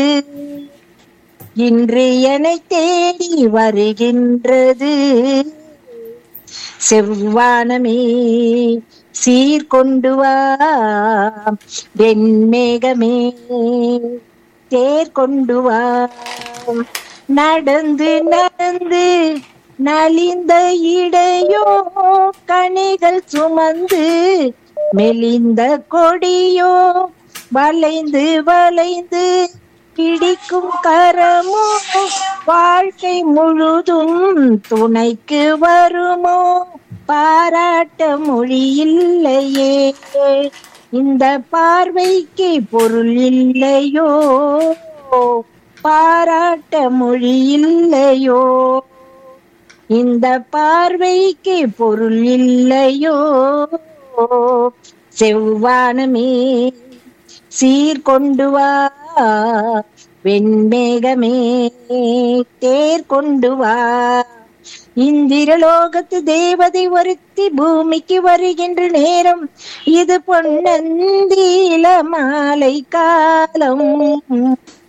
இன்று என்னை தேடி வருகின்றது செவ்வானமே சீர்கொண்டு வா வெண்மேகமே தேர் கொண்டு வா நடந்து நடந்து நலிந்த இடையோ கனிகள் சுமந்து மெலிந்த கொடியோ வளைந்து வளைந்து பிடிக்கும் கரமோ வாழ்க்கை முழுதும் துணைக்கு வருமோ பாராட்ட மொழி இல்லையே இந்த பார்வைக்கு பொருள் இல்லையோ பாராட்ட மொழி இல்லையோ இந்த பார்வைக்கு பொருள் இல்லையோ செவ்வானமே சீர்கொண்டு வா வெண்மேகமே தேர் கொண்டு வா இந்திரலோகத்து தேவதை ஒருத்தி பூமிக்கு வருகின்ற நேரம் இது பொன்னந்தீல மாலை காலம்